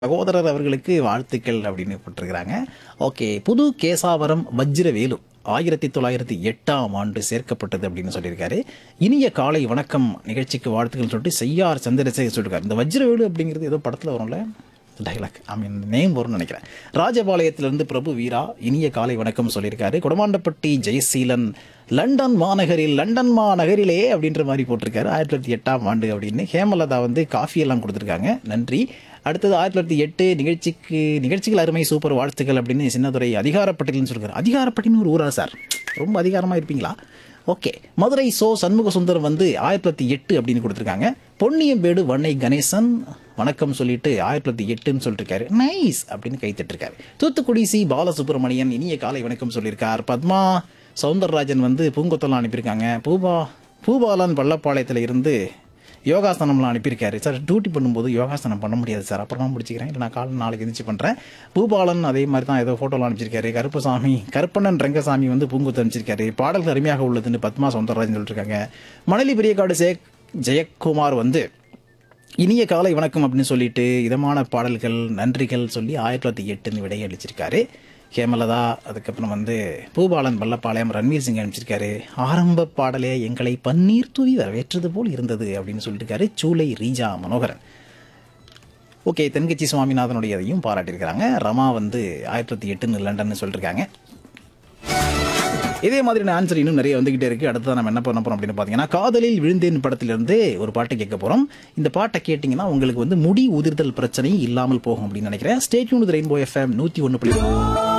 சகோதரர் அவர்களுக்கு வாழ்த்துக்கள் அப்படின்னு போட்டிருக்கிறாங்க ஓகே புது கேசாவரம் வஜ்ரவேலு ஆயிரத்தி தொள்ளாயிரத்தி எட்டாம் ஆண்டு சேர்க்கப்பட்டது அப்படின்னு சொல்லியிருக்காரு இனிய காலை வணக்கம் நிகழ்ச்சிக்கு வாழ்த்துக்கள் சொல்லிட்டு செய்யார் சந்திரசேகர் சொல்லியிருக்காரு இந்த வஜ்ரவேலு அப்படிங்கிறது ஏதோ படத்தில் வரும்ல டைலாக் ஐ மீன் நேம் வரும்னு நினைக்கிறேன் ராஜபாளையத்திலிருந்து பிரபு வீரா இனிய காலை வணக்கம் சொல்லியிருக்காரு கொடமாண்டப்பட்டி ஜெயசீலன் லண்டன் மாநகரில் லண்டன் மாநகரிலே அப்படின்ற மாதிரி போட்டிருக்காரு ஆயிரத்தி தொள்ளாயிரத்தி எட்டாம் ஆண்டு அப்படின்னு ஹேமலதா வந்து காஃபி எல்லாம் கொடுத்துருக்காங்க நன்றி அடுத்தது ஆயிரத்தி தொள்ளாயிரத்தி எட்டு நிகழ்ச்சிக்கு நிகழ்ச்சிகள் அருமை சூப்பர் வாழ்த்துக்கள் அப்படின்னு சின்னதுரை அதிகாரப்பட்டியல்னு சொல்லிருக்காரு அதிகாரப்பட்டின்னு ஒரு ஊரா சார் ரொம்ப அதிகாரமாக இருப்பீங்களா ஓகே மதுரை சோ சண்முக சுந்தரம் வந்து ஆயிரத்தி தொள்ளாயிரத்தி எட்டு அப்படின்னு கொடுத்துருக்காங்க பொன்னியம்பேடு வண்ணை கணேசன் வணக்கம் சொல்லிட்டு ஆயிரத்தி தொள்ளாயிரத்தி எட்டுன்னு சொல்லிருக்காரு நைஸ் அப்படின்னு கை தட்டிருக்காரு தூத்துக்குடி சி பாலசுப்ரமணியன் இனிய காலை வணக்கம் சொல்லியிருக்கார் பத்மா சவுந்தரராஜன் வந்து பூங்கொத்தெல்லாம் அனுப்பியிருக்காங்க பூபா பூபாலன் பள்ளப்பாளையத்தில் இருந்து யோகாசனம்லாம் அனுப்பியிருக்காரு சார் டியூட்டி பண்ணும்போது யோகாசனம் பண்ண முடியாது சார் அப்புறமா முடிச்சுக்கிறேன் இல்லை நான் காலை நாளைக்கு எந்திரிச்சு பண்ணுறேன் பூபாலன் அதே மாதிரி தான் ஏதோ ஃபோட்டோலாம் அனுப்பிச்சிருக்காரு கருப்பசாமி கருப்பண்ணன் ரங்கசாமி வந்து பூங்குத்து அனுப்பிச்சிருக்காரு பாடல்கள் அருமையாக உள்ளதுன்னு பத்மா சவுந்தரராஜன் சொல்லியிருக்காங்க மணலி பெரியகாடு ஜெய ஜெயக்குமார் வந்து இனிய காலை வணக்கம் அப்படின்னு சொல்லிட்டு இதமான பாடல்கள் நன்றிகள் சொல்லி ஆயிரத்தி தொள்ளாயிரத்தி எட்டுன்னு விடையளிச்சிருக்காரு ஹேமலதா அதுக்கப்புறம் வந்து பூபாலன் பள்ளப்பாளையம் ரன்வீர் சிங் அனுப்பிச்சிருக்காரு ஆரம்ப பாடலே எங்களை பன்னீர் தூவி வரவேற்றது போல் இருந்தது அப்படின்னு சொல்லியிருக்காரு சூலை ரீஜா மனோகரன் ஓகே தென்கட்சி சுவாமிநாதனுடைய அதையும் பாராட்டியிருக்கிறாங்க ரமா வந்து ஆயிரத்தி தொள்ளாயிரத்தி எட்டுன்னு லண்டன்னு சொல்லியிருக்காங்க இதே மாதிரியான ஆன்சர் இன்னும் நிறைய வந்துகிட்டே இருக்கு அடுத்து நம்ம என்ன பண்ண போறோம் அப்படின்னு பார்த்தீங்கன்னா காதலில் விழுந்தேன் படத்திலிருந்து ஒரு பாட்டை கேட்க போறோம் இந்த பாட்டை கேட்டிங்கன்னா உங்களுக்கு வந்து முடி உதிர்தல் பிரச்சனை இல்லாமல் போகும் அப்படின்னு நினைக்கிறேன் ஸ்டேட்யூன் ரெயின்போ எஃப்எம் நூற்றி ஒன்று